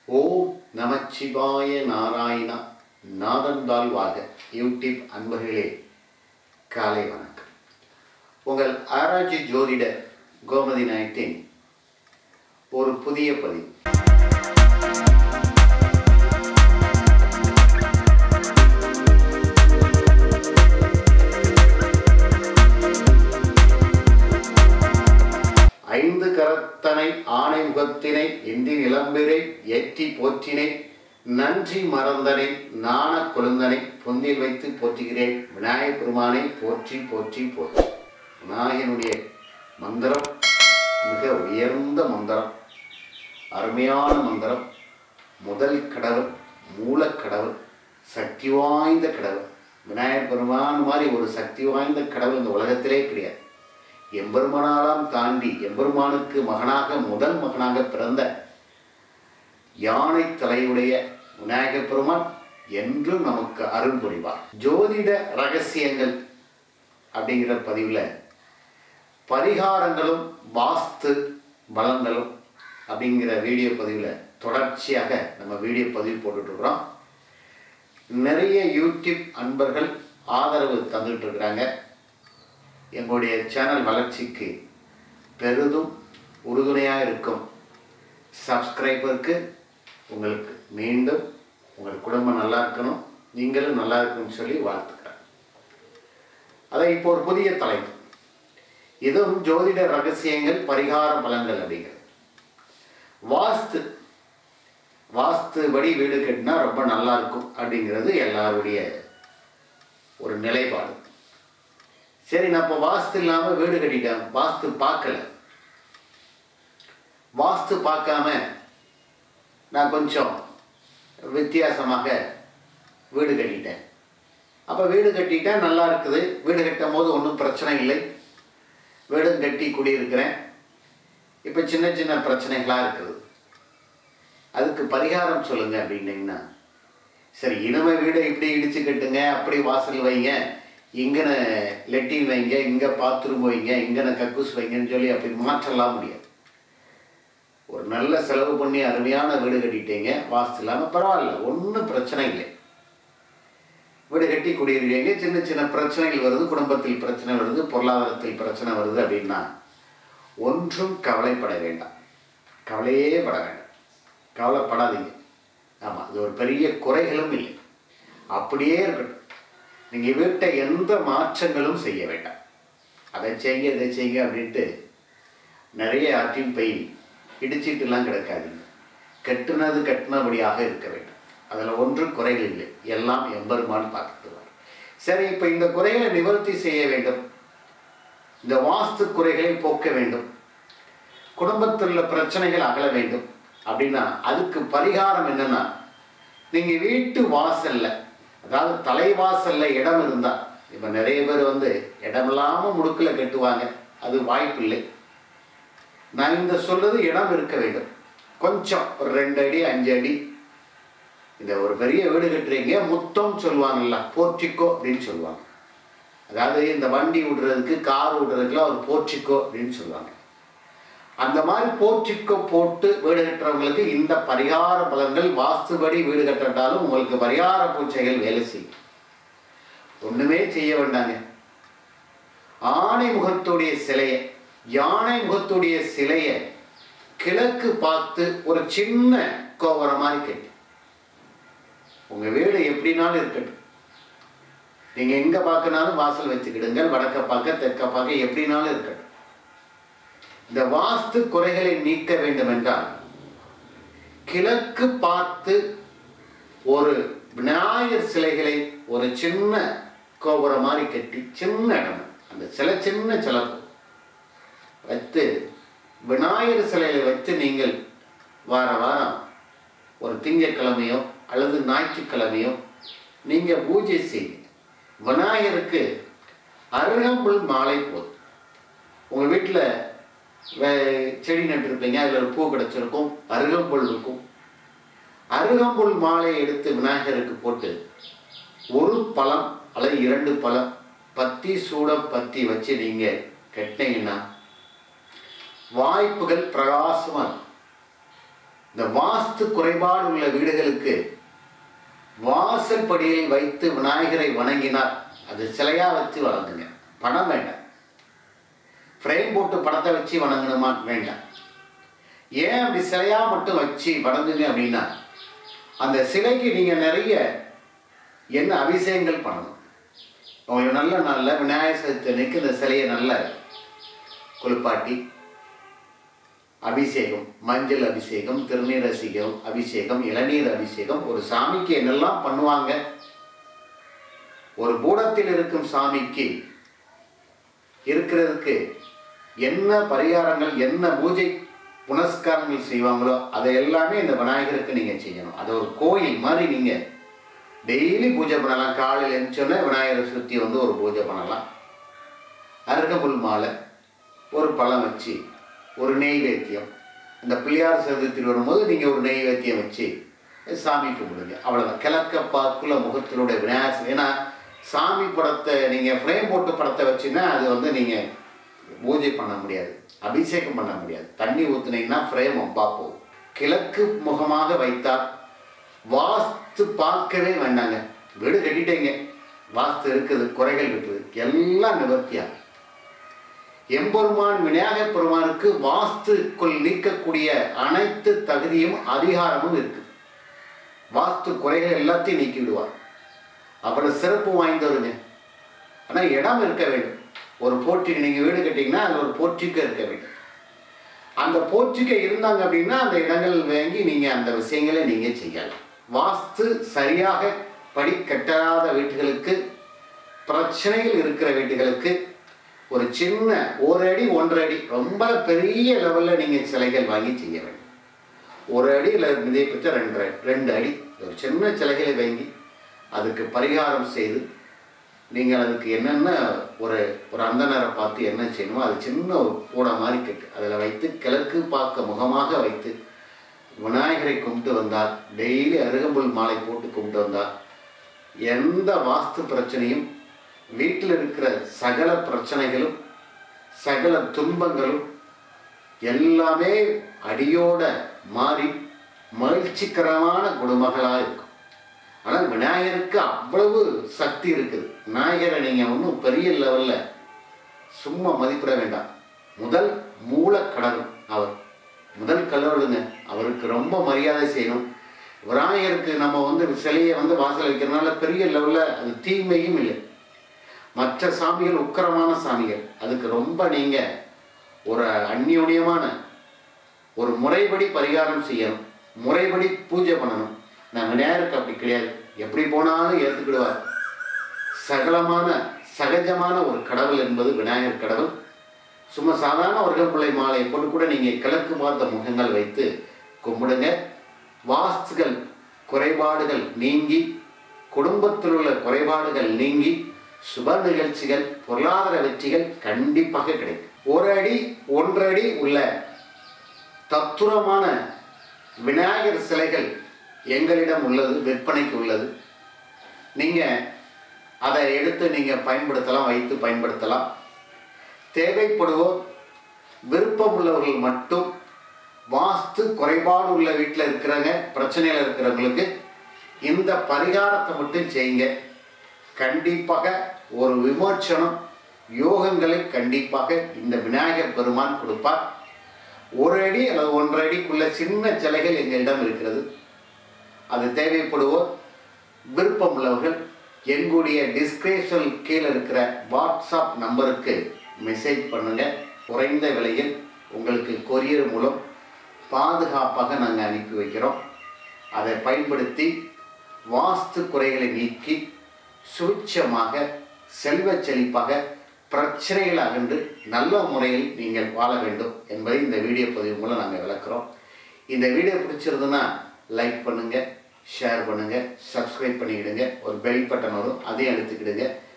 ஓம் நமச்சிவாய நாராயணா நாதந்தால் வாக யூடியூப் அன்பர்களே காலை வணக்கம் உங்கள் ஆராய்ச்சி ஜோதிடர் கோமதி நாயத்தின் ஒரு புதிய பதிவு ஐந்து கரத்தனை ஆணை முகத்தினை இந்தி நிலம்பிரை ஏற்றி போற்றினை நன்றி மறந்தனை நாண கொழுந்தனை பொந்தில் வைத்து போற்றுகிறேன் விநாயகப் பெருமானை போற்றி போற்றி போற்றி விநாயகனுடைய மந்திரம் மிக உயர்ந்த மந்திரம் அருமையான மந்திரம் முதல் கடவுள் மூலக்கடவுள் சக்தி வாய்ந்த கடவுள் விநாயகர் பெருமான் மாதிரி ஒரு சக்தி வாய்ந்த கடவுள் இந்த உலகத்திலே கிடையாது எம்பெருமானாலாம் தாண்டி எம்பெருமானுக்கு மகனாக முதல் மகனாக பிறந்த யானை தலையுடைய விநாயகர் பெருமான் என்றும் நமக்கு அருள் புரிவார் ஜோதிட ரகசியங்கள் அப்படிங்கிற பதிவில் பரிகாரங்களும் வாஸ்து பலங்களும் அப்படிங்கிற வீடியோ பதிவில் தொடர்ச்சியாக நம்ம வீடியோ பதிவு போட்டுட்ருக்குறோம் நிறைய யூடியூப் அன்பர்கள் ஆதரவு தந்துட்டு இருக்கிறாங்க எங்களுடைய சேனல் வளர்ச்சிக்கு பெரிதும் உறுதுணையாக இருக்கும் சப்ஸ்கிரைபருக்கு உங்களுக்கு மீண்டும் உங்கள் குடும்பம் நல்லா இருக்கணும் நீங்களும் நல்லா இருக்கணும்னு சொல்லி வாழ்த்துக்கிறேன் அதை இப்போ ஒரு புதிய தலைப்பு இதுவும் ஜோதிட ரகசியங்கள் பரிகார பலன்கள் அப்படிங்கிறது வாஸ்து வாஸ்து படி வீடு கட்டினா ரொம்ப நல்லா இருக்கும் அப்படிங்கிறது எல்லாருடைய ஒரு நிலைப்பாடு சரி நான் இப்போ வாஸ்து இல்லாமல் வீடு கட்டிட்டேன் வாஸ்து பார்க்கல வாஸ்து பார்க்காம நான் கொஞ்சம் வித்தியாசமாக வீடு கட்டிட்டேன் அப்போ வீடு கட்டிட்டேன் நல்லா இருக்குது வீடு கட்டும் போது ஒன்றும் பிரச்சனை இல்லை வீடும் கட்டி குடியிருக்கிறேன் இப்போ சின்ன சின்ன பிரச்சனைகளாக இருக்குது அதுக்கு பரிகாரம் சொல்லுங்க அப்படின்னீங்கன்னா சரி இனிமே வீடை இப்படி இடிச்சு கட்டுங்க அப்படி வாசல் வைங்க இங்கன லெட்டின் வைங்க இங்கே பாத்ரூம் வைங்க இங்கன கக்கூஸ் வைங்கன்னு சொல்லி அப்படி மாற்றலாம் முடியாது ஒரு நல்ல செலவு பண்ணி அருமையான வீடு கட்டிட்டீங்க வாஸ்து இல்லாமல் பரவாயில்ல ஒன்றும் பிரச்சனை இல்லை வீடு கட்டி குடியிருக்கீங்க சின்ன சின்ன பிரச்சனைகள் வருது குடும்பத்தில் பிரச்சனை வருது பொருளாதாரத்தில் பிரச்சனை வருது அப்படின்னா ஒன்றும் கவலைப்பட வேண்டாம் கவலையே பட வேண்டாம் கவலைப்படாதீங்க ஆமாம் அது ஒரு பெரிய குறைகளும் இல்லை அப்படியே இருக்கட்டும் நீங்கள் வீட்டை எந்த மாற்றங்களும் செய்ய வேண்டாம் அதை செய்யுங்க இதை செய்யுங்க அப்படின்ட்டு நிறைய ஆற்றின் பை இடிச்சிட்டுலாம் கிடக்காதீங்க கட்டுனது கட்டினபடியாக இருக்க வேண்டும் அதில் ஒன்றும் குறைகள் இல்லை எல்லாம் எம்பெருமான் பார்த்துக்குவார் சரி இப்போ இந்த குறைகளை நிவர்த்தி செய்ய வேண்டும் இந்த வாஸ்து குறைகளை போக்க வேண்டும் குடும்பத்தில் உள்ள பிரச்சனைகள் அகல வேண்டும் அப்படின்னா அதுக்கு பரிகாரம் என்னன்னா நீங்க வீட்டு வாசல்ல அதாவது தலைவாசல்ல இடம் இருந்தா இப்ப நிறைய பேர் வந்து இடம் இல்லாம முடுக்குல கட்டுவாங்க அது வாய்ப்பு இல்லை நான் இந்த சொல்றது இடம் இருக்க வேண்டும் கொஞ்சம் ஒரு ரெண்டு அடி அஞ்சு அடி இந்த ஒரு பெரிய வீடு கட்டுறீங்க முத்தம் சொல்லுவாங்கல்ல போர்ச்சிக்கோ அப்படின்னு சொல்லுவாங்க அதாவது இந்த வண்டி விடுறதுக்கு கார் விடுறதுக்குலாம் ஒரு போர்ச்சிக்கோ அப்படின்னு சொல்லுவாங்க அந்த மாதிரி போர்ச்சிக்கோ போட்டு வீடு கட்டுறவங்களுக்கு இந்த பரிகார பலன்கள் வாஸ்துபடி வீடு கட்டிட்டாலும் உங்களுக்கு பரிகார பூச்சைகள் வேலை செய்யும் ஒண்ணுமே செய்ய வேண்டாங்க ஆணை முகத்துடைய சிலையை யானை முகத்துடைய சிலையை கிழக்கு பார்த்து ஒரு சின்ன கோபுரம் மாதிரி கட்டி உங்க வீடு எப்படினாலும் இருக்கட்டும் நீங்க எங்க பார்க்கனாலும் வாசல் வச்சுக்கிடுங்க வடக்க பார்க்க தெற்க பார்க்க எப்படினாலும் இருக்கட்டும் இந்த வாஸ்து குறைகளை நீக்க வேண்டும் என்றால் கிழக்கு பார்த்து ஒரு விநாயகர் சிலைகளை ஒரு சின்ன கோபுரம் மாதிரி கட்டி சின்ன இடம் அந்த சிலை சின்ன சிலப்பு வைத்து விநாயகர் சிலையை வைத்து நீங்கள் வார வாரம் ஒரு திங்கட்கிழமையோ அல்லது ஞாயிற்றுக்கிழமையோ நீங்கள் பூஜை செய்யுங்க விநாயகருக்கு அருகம்புல் மாலை போதும் உங்கள் வீட்டில் வே- செடி நட்டிருப்பீங்க அதில் ஒரு பூ கிடச்சிருக்கும் அருகம்புல் இருக்கும் அருகம்புல் மாலை எடுத்து விநாயகருக்கு போட்டு ஒரு பழம் அல்லது இரண்டு பழம் பத்தி சூட பத்தி வச்சு நீங்கள் கட்டினீங்கன்னா வாய்ப்புகள் பிரகாசமாக இருக்கும் இந்த வாஸ்து குறைபாடு உள்ள வீடுகளுக்கு வாசல் படியில் வைத்து விநாயகரை வணங்கினார் அது சிலையா வச்சு வணங்குங்க பணம் வேண்டாம் ஃப்ரேம் போட்டு படத்தை வச்சு வணங்கணுமா வேண்டாம் ஏன் அப்படி சிலையா மட்டும் வச்சு வணங்குங்க அப்படின்னா அந்த சிலைக்கு நீங்க நிறைய என்ன அபிஷேகங்கள் பண்ணணும் உங்களுக்கு நல்ல நாளில் விநாயகர் சதுர்த்தி அன்னைக்கு இந்த சிலையை நல்ல குளிப்பாட்டி அபிஷேகம் மஞ்சள் அபிஷேகம் திருநீர் அபிஷேகம் அபிஷேகம் இளநீர் அபிஷேகம் ஒரு சாமிக்கு என்னெல்லாம் பண்ணுவாங்க ஒரு பூடத்தில் இருக்கும் சாமிக்கு இருக்கிறதுக்கு என்ன பரிகாரங்கள் என்ன பூஜை புனஸ்காரங்கள் செய்வாங்களோ அதை எல்லாமே இந்த விநாயகருக்கு நீங்கள் செய்யணும் அது ஒரு கோயில் மாதிரி நீங்கள் டெய்லி பூஜை பண்ணலாம் காலையில் எழுந்தோடனே விநாயகரை சுற்றி வந்து ஒரு பூஜை பண்ணலாம் அருகம்புல் மாலை ஒரு பழம் வச்சு ஒரு நெய்வேத்தியம் இந்த பிள்ளையார் சதுர்த்தி வரும்போது நீங்கள் ஒரு நெய்வேத்தியம் வச்சு சாமி கும்பிடுங்க அவ்வளோதான் கிழக்க பார்க்குள்ள முகத்தினுடைய விநாயகர் ஏன்னா சாமி படத்தை நீங்கள் ஃப்ரேம் போட்டு படத்தை வச்சுன்னா அது வந்து நீங்கள் பூஜை பண்ண முடியாது அபிஷேகம் பண்ண முடியாது தண்ணி ஊற்றுனீங்கன்னா ஃப்ரேம் ஒப்பா போகும் கிழக்கு முகமாக வைத்தால் வாஸ்து பார்க்கவே வேண்டாங்க வீடு கட்டிட்டீங்க வாஸ்து இருக்குது குறைகள் இருக்குது எல்லாம் நிவர்த்தியாகும் எம்பெருமான் விநாயகப் பெருமானுக்கு வாஸ்துக்குள் நீக்கக்கூடிய அனைத்து தகுதியும் அதிகாரமும் இருக்கு வாஸ்து குறைகள் எல்லாத்தையும் நீக்கி விடுவார் அப்புறம் சிறப்பு வாய்ந்தவருங்க ஆனால் இடம் இருக்க வேண்டும் ஒரு போர்ட்டிக்கு நீங்கள் வீடு கட்டிங்கன்னா அதில் ஒரு போர்ட்டிக்கு இருக்க வேண்டும் அந்த போர்ட்டிக்கை இருந்தாங்க அப்படின்னா அந்த இடங்கள் வாங்கி நீங்கள் அந்த விஷயங்களை நீங்கள் செய்யலாம் வாஸ்து சரியாக படி கட்டாத வீட்டுகளுக்கு பிரச்சனைகள் இருக்கிற வீட்டுகளுக்கு ஒரு சின்ன ஒரு அடி ஒன்றரை அடி ரொம்ப பெரிய லெவலில் நீங்கள் சிலைகள் வாங்கி செய்ய வேண்டும் ஒரு அடி இல்லை மிதை பெற்ற ரெண்டு அடி- ரெண்டு அடி ஒரு சின்ன சிலைகளை வாங்கி அதுக்கு பரிகாரம் செய்து நீங்கள் அதுக்கு என்னென்ன ஒரு ஒரு அந்தனரை பார்த்து என்ன செய்யணுமோ அது சின்ன ஒரு கூடை மாதிரி கட்டு அதில் வைத்து கிழக்கு பார்க்க முகமாக வைத்து விநாயகரை கும்பிட்டு வந்தால் டெய்லி அருகம்புல் மாலை போட்டு கும்பிட்டு வந்தால் எந்த வாஸ்து பிரச்சனையும் வீட்டில் இருக்கிற சகல பிரச்சனைகளும் சகல துன்பங்களும் எல்லாமே அடியோட மாறி மகிழ்ச்சிகரமான குடும்பங்களாக இருக்கும் ஆனால் விநாயகருக்கு அவ்வளவு சக்தி இருக்குது விநாயகரை நீங்கள் ஒன்றும் பெரிய லெவலில் சும்மா மதிப்பிட வேண்டாம் முதல் மூல கடவுள் அவர் முதல் கடவுளுங்க அவருக்கு ரொம்ப மரியாதை செய்யணும் விநாயகருக்கு நம்ம வந்து சிலையை வந்து வாசல் வைக்கிறதுனால பெரிய லெவலில் அது தீமையும் இல்லை மற்ற சாமிகள் உக்கிரமான சாமிகள் அதுக்கு ரொம்ப நீங்கள் ஒரு அந்யோன்யமான ஒரு முறைப்படி பரிகாரம் செய்யணும் முறைப்படி பூஜை பண்ணணும் நான் விநாயகருக்கு அப்படி கிடையாது எப்படி போனாலும் ஏற்றுக்கிடுவார் சகலமான சகஜமான ஒரு கடவுள் என்பது விநாயகர் கடவுள் சும்மா சாதாரண ஒருகம்பிள்ளை மாலை போட்டு கூட நீங்கள் கிழக்கு பார்த்த முகங்கள் வைத்து கும்பிடுங்க வாஸ்துகள் குறைபாடுகள் நீங்கி குடும்பத்தில் உள்ள குறைபாடுகள் நீங்கி சுப நிகழ்ச்சிகள் பொருளாதார வெற்றிகள் கண்டிப்பாக கிடைக்கும் ஒரு அடி ஒன்றரை அடி உள்ள தத்துரமான விநாயகர் சிலைகள் எங்களிடம் உள்ளது விற்பனைக்கு உள்ளது நீங்கள் அதை எடுத்து நீங்கள் பயன்படுத்தலாம் வைத்து பயன்படுத்தலாம் தேவைப்படுவோர் விருப்பம் உள்ளவர்கள் மட்டும் வாஸ்து குறைபாடு உள்ள வீட்டில் இருக்கிறவங்க பிரச்சனையில் இருக்கிறவங்களுக்கு இந்த பரிகாரத்தை மட்டும் செய்யுங்க கண்டிப்பாக ஒரு விமோச்சனம் யோகங்களை கண்டிப்பாக இந்த விநாயகர் பெருமான் கொடுப்பார் ஒரு அடி அல்லது ஒன்றரை அடிக்குள்ள சின்ன சிலைகள் எங்களிடம் இருக்கிறது அது தேவைப்படுவோர் விருப்பம் உள்ளவர்கள் எங்களுடைய டிஸ்கிரிப்ஷன் கீழே இருக்கிற வாட்ஸ்அப் நம்பருக்கு மெசேஜ் பண்ணுங்க குறைந்த விலையில் உங்களுக்கு கொரியர் மூலம் பாதுகாப்பாக நாங்கள் அனுப்பி வைக்கிறோம் அதை பயன்படுத்தி வாஸ்து குறைகளை நீக்கி சுட்சமாக செல்வச் செழிப்பாக பிரச்சனைகள் அகன்று நல்ல முறையில் நீங்கள் வாழ வேண்டும் என்பதை இந்த வீடியோ பதிவு மூலம் நாங்கள் விளக்குறோம் இந்த வீடியோ பிடிச்சிருந்துன்னா லைக் பண்ணுங்கள் ஷேர் பண்ணுங்கள் சப்ஸ்கிரைப் பண்ணிக்கிடுங்க ஒரு பெல் பட்டன் வரும் அதையும் அழுத்திக்கிடுங்க